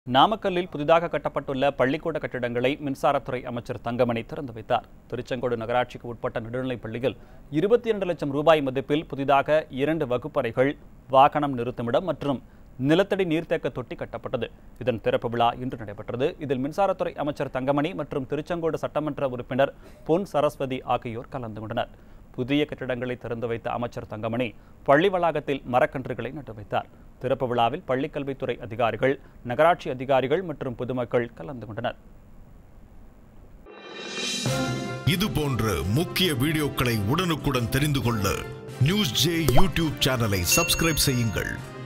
நாமக்கல்லில் புதிதாக கட்டப்பட்டுள்ள பள்ளிக்கூட கட்டிடங்களை மின்சாரத்துறை அமைச்சர் தங்கமணி திறந்து வைத்தார் திருச்செங்கோடு நகராட்சிக்கு உட்பட்ட நடுநிலைப் பள்ளியில் இருபத்தி இரண்டு லட்சம் ரூபாய் மதிப்பில் புதிதாக இரண்டு வகுப்பறைகள் வாகனம் நிறுத்துமிடம் மற்றும் நிலத்தடி நீர்த்தேக்க தொட்டி கட்டப்பட்டது இதன் திறப்பு விழா இன்று நடைபெற்றது இதில் மின்சாரத்துறை அமைச்சர் தங்கமணி மற்றும் திருச்செங்கோடு சட்டமன்ற உறுப்பினர் பொன் சரஸ்வதி ஆகியோர் கலந்து கொண்டனர் புதிய கட்டிடங்களை திறந்து வைத்த அமைச்சர் தங்கமணி பள்ளி வளாகத்தில் மரக்கன்றுகளை நட்டு வைத்தார் திறப்பு விழாவில் பள்ளிக்கல்வித்துறை அதிகாரிகள் நகராட்சி அதிகாரிகள் மற்றும் பொதுமக்கள் கலந்து கொண்டனர் இது போன்ற முக்கிய வீடியோக்களை உடனுக்குடன் தெரிந்து கொள்ள நியூஸ் ஜே யூடியூப் சேனலை சப்ஸ்கிரைப் செய்யுங்கள்